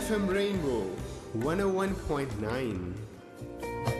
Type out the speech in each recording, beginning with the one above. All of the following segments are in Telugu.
FM Rainbow 101.9.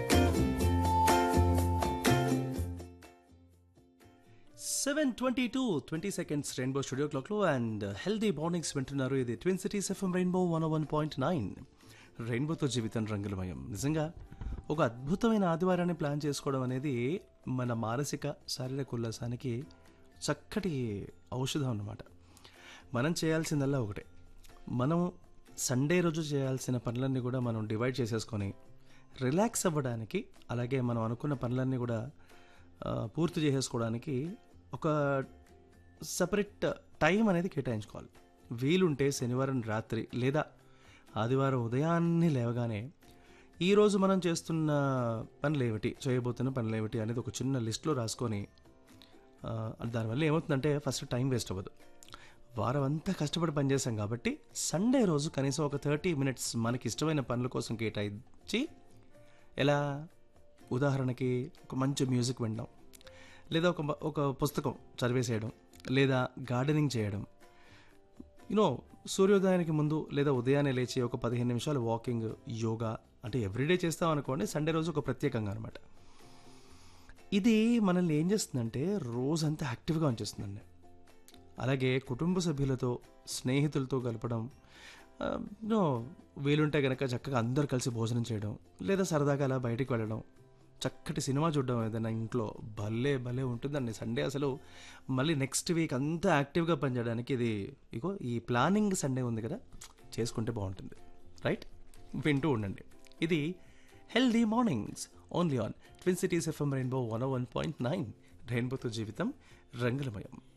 Seven twenty two twenty seconds Rainbow studio క్లాక్లో అండ్ హెల్దీ మార్నింగ్స్ వింటున్నారు ఇది twin cities FM Rainbow one one point nine రెయిన్బోతో జీవితం రంగులమయం నిజంగా ఒక అద్భుతమైన ఆదివారాన్ని ప్లాన్ చేసుకోవడం అనేది మన మానసిక శారీరక ఉల్లాసానికి చక్కటి ఔషధం అన్నమాట మనం చేయాల్సిందల్లా ఒకటే మనం సండే రోజు చేయాల్సిన పనులన్నీ కూడా మనం డివైడ్ చేసేసుకొని రిలాక్స్ అవ్వడానికి అలాగే మనం అనుకున్న పనులన్నీ కూడా ఆ, పూర్తి చేసేసుకోవడానికి ఒక సపరేట్ టైం అనేది కేటాయించుకోవాలి వీలుంటే శనివారం రాత్రి లేదా ఆదివారం ఉదయాన్నే లేవగానే ఈరోజు మనం చేస్తున్న పనులు ఏమిటి చేయబోతున్న పనులు ఏమిటి అనేది ఒక చిన్న లిస్ట్లో రాసుకొని ఆ, దానివల్ల ఏమవుతుందంటే ఫస్ట్ టైం వేస్ట్ అవ్వదు వారం అంతా కష్టపడి పనిచేసాం కాబట్టి సండే రోజు కనీసం ఒక థర్టీ మినిట్స్ మనకి ఇష్టమైన పనుల కోసం కేటాయించి ఎలా ఉదాహరణకి ఒక మంచి మ్యూజిక్ వినడం లేదా ఒక మ- ఒక పుస్తకం చదివేసేయడం లేదా గార్డెనింగ్ చేయడం యూనో సూర్యోదయానికి ముందు లేదా ఉదయాన్నే లేచి ఒక పదిహేను నిమిషాలు వాకింగ్ యోగా అంటే ఎవ్రీడే చేస్తాం అనుకోండి సండే రోజు ఒక ప్రత్యేకంగా అనమాట ఇది మనల్ని ఏం చేస్తుందంటే రోజంతా యాక్టివ్గా ఉంచేస్తుందండి అలాగే కుటుంబ సభ్యులతో స్నేహితులతో గడపడం ఆ, నో వీలుంటే కనుక చక్కగా అందరు కలిసి భోజనం చేయడం లేదా సరదాగా అలా బయటికి వెళ్ళడం చక్కటి సినిమా చూడడం ఏదైనా ఇంట్లో భలే భలే ఉంటుందండి సండే అసలు మళ్ళీ నెక్స్ట్ వీక్ అంతా యాక్టివ్గా పనిచేయడానికి ఇది ఇగో ఈ ప్లానింగ్ సండే ఉంది కదా చేసుకుంటే బాగుంటుంది రైట్ వింటూ ఉండండి ఇది healthy mornings only on twin cities FM Rainbow one one point nine రెయిన్బోతో జీవితం రంగులమయం